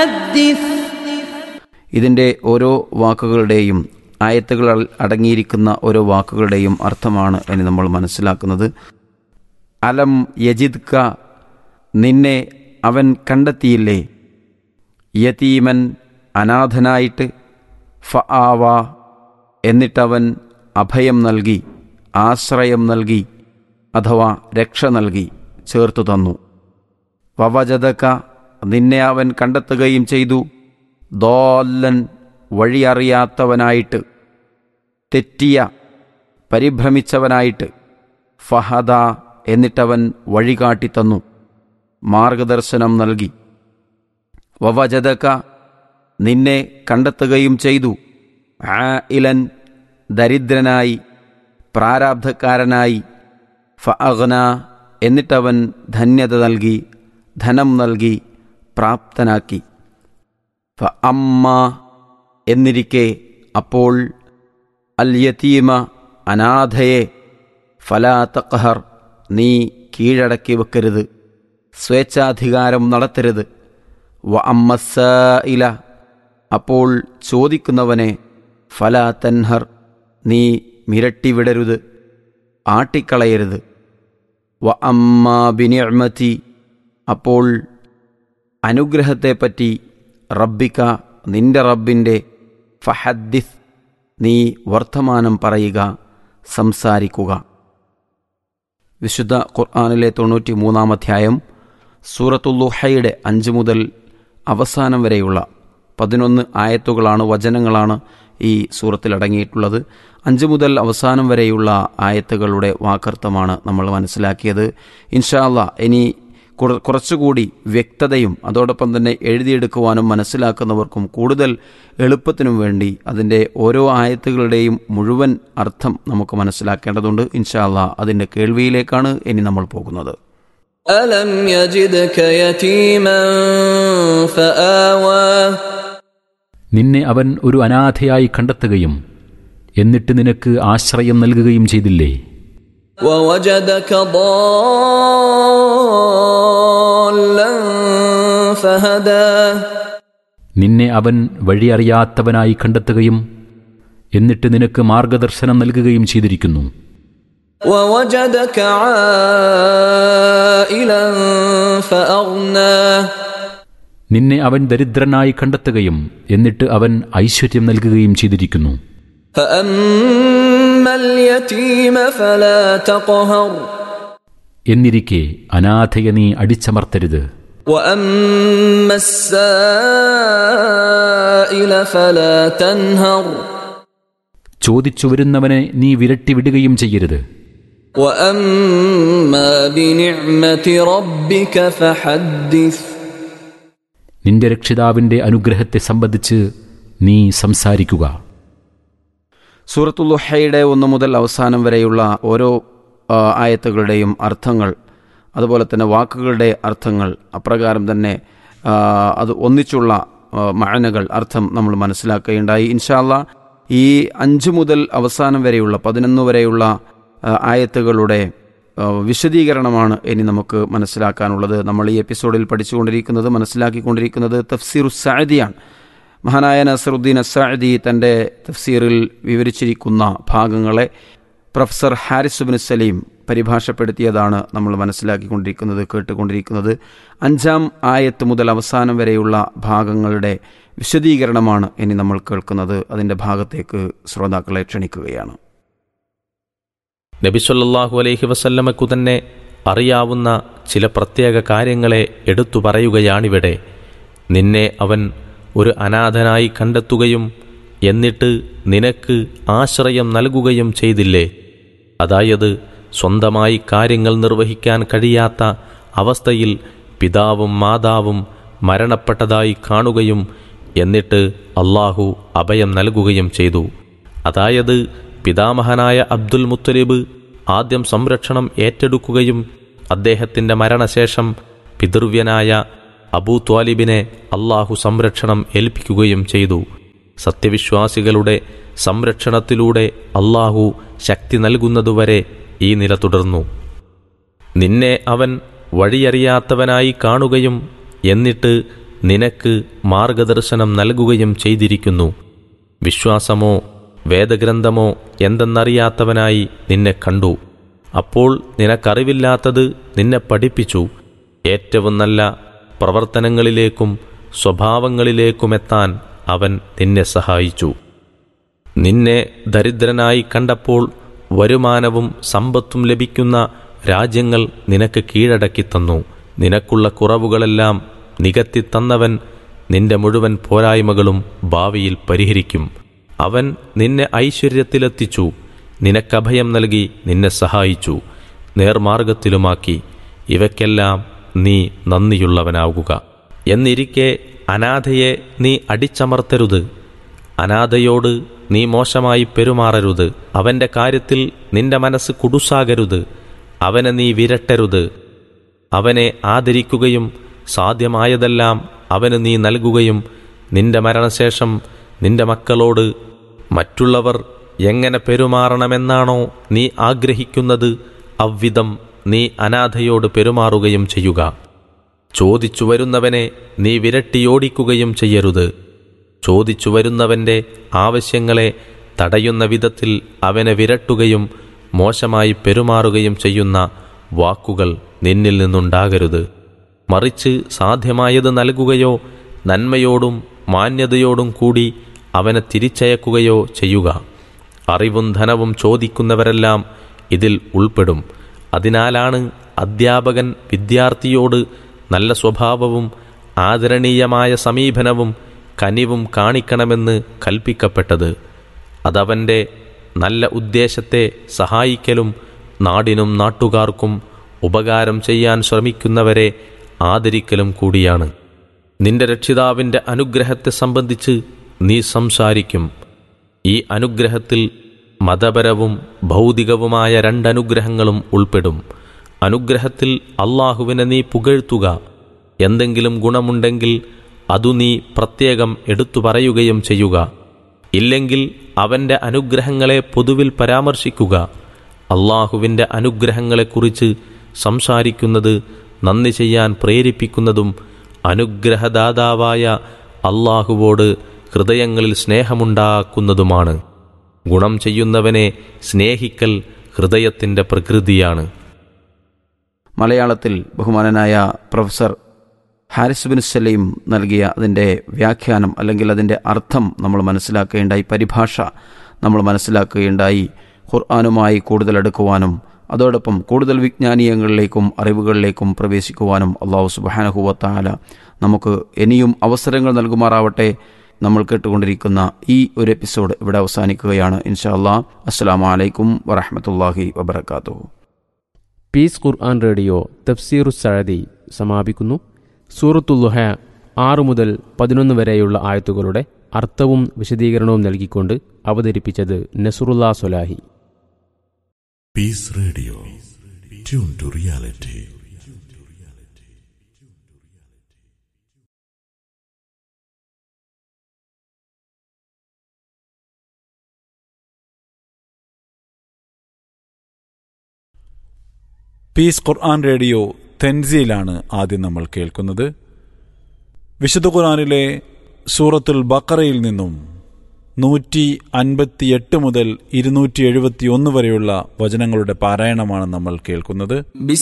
حدث ഇതിൻ്റെ ഓരോ വാക്കുകളുടെയും ആയത്തുകൾ അടങ്ങിയിരിക്കുന്ന ഓരോ വാക്കുകളുടെയും അർത്ഥമാണ് ഇനി നമ്മൾ മനസ്സിലാക്കുന്നത് അലം യജിദ് ക നിന്നെ അവൻ കണ്ടെത്തിയില്ലേ യതീമൻ അനാഥനായിട്ട് ഫ ആവ എന്നിട്ടവൻ അഭയം നൽകി ആശ്രയം നൽകി അഥവാ രക്ഷ നൽകി ചേർത്തു തന്നു വവജതക നിന്നെ അവൻ കണ്ടെത്തുകയും ചെയ്തു ദോല്ലൻ വഴിയറിയാത്തവനായിട്ട് തെറ്റിയ പരിഭ്രമിച്ചവനായിട്ട് ഫഹദ എന്നിട്ടവൻ വഴികാട്ടിത്തന്നു മാർഗദർശനം നൽകി വവജതക നിന്നെ കണ്ടെത്തുകയും ചെയ്തു ആ ഇലൻ ദരിദ്രനായി പ്രാരാബ്ധക്കാരനായി ഫഅഗ്ന എന്നിട്ടവൻ ധന്യത നൽകി ധനം നൽകി പ്രാപ്തനാക്കി ഫ അമ്മ എന്നിരിക്കെ അപ്പോൾ അൽ യതീമ അനാഥയെ ഫലാ തഖഹർ നീ കീഴടക്കി വെക്കരുത് സ്വേച്ഛാധികാരം നടത്തരുത് വ അമ്മസ ഇല അപ്പോൾ ചോദിക്കുന്നവനെ ഫലാ തൻഹർ നീ മിരട്ടിവിടരുത് ആട്ടിക്കളയരുത് വ അമ്മ ബിനിഅമതി അപ്പോൾ അനുഗ്രഹത്തെപ്പറ്റി റബ്ബിക്ക നിന്റെ റബ്ബിൻ്റെ ഫഹദ്ദിസ് നീ വർത്തമാനം പറയുക സംസാരിക്കുക വിശുദ്ധ ഖുർആാനിലെ തൊണ്ണൂറ്റി മൂന്നാം അധ്യായം സൂറത്തുല്ലുഹയുടെ അഞ്ച് മുതൽ അവസാനം വരെയുള്ള പതിനൊന്ന് ആയത്തുകളാണ് വചനങ്ങളാണ് ഈ സൂറത്തിൽ അടങ്ങിയിട്ടുള്ളത് അഞ്ച് മുതൽ അവസാനം വരെയുള്ള ആയത്തുകളുടെ വാക്കർത്ഥമാണ് നമ്മൾ മനസ്സിലാക്കിയത് ഇൻഷാല്ല ഇനി കുറ- കുറച്ചുകൂടി വ്യക്തതയും അതോടൊപ്പം തന്നെ എഴുതിയെടുക്കുവാനും മനസ്സിലാക്കുന്നവർക്കും കൂടുതൽ എളുപ്പത്തിനും വേണ്ടി അതിൻ്റെ ഓരോ ആയത്തുകളുടെയും മുഴുവൻ അർത്ഥം നമുക്ക് മനസ്സിലാക്കേണ്ടതുണ്ട് ഇൻഷാല്ല അതിൻ്റെ കേൾവിയിലേക്കാണ് ഇനി നമ്മൾ പോകുന്നത് ألم يجدك يتيما فآوى നിന്നെ അവൻ ഒരു അനാഥയായി കണ്ടെത്തുകയും എന്നിട്ട് നിനക്ക് ആശ്രയം നൽകുകയും ചെയ്തില്ലേ ووجدك ضالا فهدى നിന്നെ അവൻ വഴിയറിയാത്തവനായി കണ്ടെത്തുകയും എന്നിട്ട് നിനക്ക് മാർഗദർശനം നൽകുകയും ചെയ്തിരിക്കുന്നു ووجدك عائلا فأغنى നിന്നെ അവൻ ദരിദ്രനായി കണ്ടെത്തുകയും എന്നിട്ട് അവൻ ഐശ്വര്യം നൽകുകയും ചെയ്തിരിക്കുന്നു فأما اليتيم فلا تقهر എന്നിരിക്കെ അനാഥയെ നീ അടിച്ചമർത്തരുത് وأما السائل فلا تنهر ചോദിച്ചു വരുന്നവനെ നീ വിരട്ടിവിടുകയും ചെയ്യരുത് وأما بنعمة ربك فحدث നിന്റെ രക്ഷിതാവിന്റെ അനുഗ്രഹത്തെ സംബന്ധിച്ച് നീ സംസാരിക്കുക സൂറത്തുല്ലുഹയുടെ ഒന്ന് മുതൽ അവസാനം വരെയുള്ള ഓരോ ആ, ആയത്തുകളുടെയും അർത്ഥങ്ങൾ അതുപോലെ തന്നെ വാക്കുകളുടെ അർത്ഥങ്ങൾ അപ്രകാരം തന്നെ ആ, അത് ഒന്നിച്ചുള്ള ആ, മഅനകൾ അർത്ഥം നമ്മൾ മനസ്സിലാക്കുകയുണ്ടായി ഇൻഷാല്ല ഈ അഞ്ച് മുതൽ അവസാനം വരെയുള്ള പതിനൊന്ന് വരെയുള്ള ആ, ആയത്തുകളുടെ ആ, വിശദീകരണമാണ് ഇനി നമുക്ക് മനസ്സിലാക്കാനുള്ളത് നമ്മൾ ഈ എപ്പിസോഡിൽ പഠിച്ചുകൊണ്ടിരിക്കുന്നത് മനസ്സിലാക്കിക്കൊണ്ടിരിക്കുന്നത് തഫ്സീർ സാദിയാണ് മഹാനായ നസറുദ്ദീൻ അസാദി തൻ്റെ തഫ്സീറിൽ വിവരിച്ചിരിക്കുന്ന ഭാഗങ്ങളെ പ്രൊഫസർ ഹാരിസ് ബിൻ സലീം പരിഭാഷപ്പെടുത്തിയതാണ് നമ്മൾ മനസ്സിലാക്കിക്കൊണ്ടിരിക്കുന്നത് കേട്ടുകൊണ്ടിരിക്കുന്നത് അഞ്ചാം ആയത്ത് മുതൽ അവസാനം വരെയുള്ള ഭാഗങ്ങളുടെ വിശദീകരണമാണ് ഇനി നമ്മൾ കേൾക്കുന്നത് അതിൻ്റെ ഭാഗത്തേക്ക് ശ്രോതാക്കളെ ക്ഷണിക്കുകയാണ് നബിസൊല്ലാഹു അലൈഹി വസല്ലമക്കു തന്നെ അറിയാവുന്ന ചില പ്രത്യേക കാര്യങ്ങളെ എടുത്തു പറയുകയാണിവിടെ നിന്നെ അവൻ ഒരു അനാഥനായി കണ്ടെത്തുകയും എന്നിട്ട് നിനക്ക് ആശ്രയം നൽകുകയും ചെയ്തില്ലേ അതായത് സ്വന്തമായി കാര്യങ്ങൾ നിർവഹിക്കാൻ കഴിയാത്ത അവസ്ഥയിൽ പിതാവും മാതാവും മരണപ്പെട്ടതായി കാണുകയും എന്നിട്ട് അള്ളാഹു അഭയം നൽകുകയും ചെയ്തു അതായത് പിതാമഹനായ അബ്ദുൽ മുത്തലിബ് ആദ്യം സംരക്ഷണം ഏറ്റെടുക്കുകയും അദ്ദേഹത്തിൻ്റെ മരണശേഷം പിതൃവ്യനായ അബൂ ത്വാലിബിനെ അള്ളാഹു സംരക്ഷണം ഏൽപ്പിക്കുകയും ചെയ്തു സത്യവിശ്വാസികളുടെ സംരക്ഷണത്തിലൂടെ അള്ളാഹു ശക്തി നൽകുന്നതുവരെ ഈ നില തുടർന്നു നിന്നെ അവൻ വഴിയറിയാത്തവനായി കാണുകയും എന്നിട്ട് നിനക്ക് മാർഗദർശനം നൽകുകയും ചെയ്തിരിക്കുന്നു വിശ്വാസമോ വേദഗ്രന്ഥമോ എന്തെന്നറിയാത്തവനായി നിന്നെ കണ്ടു അപ്പോൾ നിനക്കറിവില്ലാത്തത് നിന്നെ പഠിപ്പിച്ചു ഏറ്റവും നല്ല പ്രവർത്തനങ്ങളിലേക്കും സ്വഭാവങ്ങളിലേക്കുമെത്താൻ അവൻ നിന്നെ സഹായിച്ചു നിന്നെ ദരിദ്രനായി കണ്ടപ്പോൾ വരുമാനവും സമ്പത്തും ലഭിക്കുന്ന രാജ്യങ്ങൾ നിനക്ക് കീഴടക്കി തന്നു നിനക്കുള്ള കുറവുകളെല്ലാം നികത്തിത്തന്നവൻ നിന്റെ മുഴുവൻ പോരായ്മകളും ഭാവിയിൽ പരിഹരിക്കും അവൻ നിന്നെ ഐശ്വര്യത്തിലെത്തിച്ചു നിനക്കഭയം നൽകി നിന്നെ സഹായിച്ചു നേർമാർഗത്തിലുമാക്കി ഇവയ്ക്കെല്ലാം നീ നന്ദിയുള്ളവനാവുക എന്നിരിക്കെ അനാഥയെ നീ അടിച്ചമർത്തരുത് അനാഥയോട് നീ മോശമായി പെരുമാറരുത് അവന്റെ കാര്യത്തിൽ നിന്റെ മനസ്സ് കുടുസാകരുത് അവനെ നീ വിരട്ടരുത് അവനെ ആദരിക്കുകയും സാധ്യമായതെല്ലാം അവന് നീ നൽകുകയും നിന്റെ മരണശേഷം നിന്റെ മക്കളോട് മറ്റുള്ളവർ എങ്ങനെ പെരുമാറണമെന്നാണോ നീ ആഗ്രഹിക്കുന്നത് അവ്വിധം നീ അനാഥയോട് പെരുമാറുകയും ചെയ്യുക ചോദിച്ചു വരുന്നവനെ നീ വിരട്ടിയോടിക്കുകയും ചെയ്യരുത് ചോദിച്ചു വരുന്നവന്റെ ആവശ്യങ്ങളെ തടയുന്ന വിധത്തിൽ അവനെ വിരട്ടുകയും മോശമായി പെരുമാറുകയും ചെയ്യുന്ന വാക്കുകൾ നിന്നിൽ നിന്നുണ്ടാകരുത് മറിച്ച് സാധ്യമായത് നൽകുകയോ നന്മയോടും മാന്യതയോടും കൂടി അവനെ തിരിച്ചയക്കുകയോ ചെയ്യുക അറിവും ധനവും ചോദിക്കുന്നവരെല്ലാം ഇതിൽ ഉൾപ്പെടും അതിനാലാണ് അധ്യാപകൻ വിദ്യാർത്ഥിയോട് നല്ല സ്വഭാവവും ആദരണീയമായ സമീപനവും കനിവും കാണിക്കണമെന്ന് കൽപ്പിക്കപ്പെട്ടത് അതവൻ്റെ നല്ല ഉദ്ദേശത്തെ സഹായിക്കലും നാടിനും നാട്ടുകാർക്കും ഉപകാരം ചെയ്യാൻ ശ്രമിക്കുന്നവരെ ആദരിക്കലും കൂടിയാണ് നിന്റെ രക്ഷിതാവിൻ്റെ അനുഗ്രഹത്തെ സംബന്ധിച്ച് നീ സംസാരിക്കും ഈ അനുഗ്രഹത്തിൽ മതപരവും ഭൗതികവുമായ രണ്ടനുഗ്രഹങ്ങളും ഉൾപ്പെടും അനുഗ്രഹത്തിൽ അള്ളാഹുവിനെ നീ പുകഴ്ത്തുക എന്തെങ്കിലും ഗുണമുണ്ടെങ്കിൽ അതു നീ പ്രത്യേകം എടുത്തു പറയുകയും ചെയ്യുക ഇല്ലെങ്കിൽ അവൻ്റെ അനുഗ്രഹങ്ങളെ പൊതുവിൽ പരാമർശിക്കുക അള്ളാഹുവിൻ്റെ അനുഗ്രഹങ്ങളെക്കുറിച്ച് സംസാരിക്കുന്നത് നന്ദി ചെയ്യാൻ പ്രേരിപ്പിക്കുന്നതും അനുഗ്രഹദാതാവായ അള്ളാഹുവോട് ഹൃദയങ്ങളിൽ സ്നേഹമുണ്ടാക്കുന്നതുമാണ് ഗുണം ചെയ്യുന്നവനെ സ്നേഹിക്കൽ ഹൃദയത്തിൻ്റെ പ്രകൃതിയാണ് മലയാളത്തിൽ ബഹുമാനനായ പ്രൊഫസർ ഹാരിസ് ബിൻ സലീം നൽകിയ അതിൻ്റെ വ്യാഖ്യാനം അല്ലെങ്കിൽ അതിൻ്റെ അർത്ഥം നമ്മൾ മനസ്സിലാക്കുകയുണ്ടായി പരിഭാഷ നമ്മൾ മനസ്സിലാക്കുകയുണ്ടായി ഖുർആാനുമായി കൂടുതൽ അടുക്കുവാനും അതോടൊപ്പം കൂടുതൽ വിജ്ഞാനീയങ്ങളിലേക്കും അറിവുകളിലേക്കും പ്രവേശിക്കുവാനും അള്ളാഹു സുബാനഹുവത്താല നമുക്ക് ഇനിയും അവസരങ്ങൾ നൽകുമാറാവട്ടെ നമ്മൾ കേട്ടുകൊണ്ടിരിക്കുന്ന ഈ ഒരു എപ്പിസോഡ് ഇവിടെ അവസാനിക്കുകയാണ് ഇൻഷാ അല്ലാ അസ്സാം വലൈക്കും വറഹമത്തല്ലാഹി വബർക്കാത്തു പീസ് ഖുർആൻ റേഡിയോ തഫ്സീറു സഴദി സമാപിക്കുന്നു സൂറത്തുല്ലുഹ ആറ് മുതൽ പതിനൊന്ന് വരെയുള്ള ആയത്തുകളുടെ അർത്ഥവും വിശദീകരണവും നൽകിക്കൊണ്ട് അവതരിപ്പിച്ചത് Nasurulla Solahi Peace Radio. Tune to reality. Peace Quran radio തെൻസിയിലാണ് ആദ്യം നമ്മൾ കേൾക്കുന്നത് വിശുദ്ധ ഖുർആനിലെ സൂറത്തുൽ ബക്കറയിൽ നിന്നും നൂറ്റി അൻപത്തിയെട്ട് മുതൽ ഇരുന്നൂറ്റി എഴുപത്തി ഒന്ന് വരെയുള്ള വചനങ്ങളുടെ പാരായണമാണ് നമ്മൾ കേൾക്കുന്നത്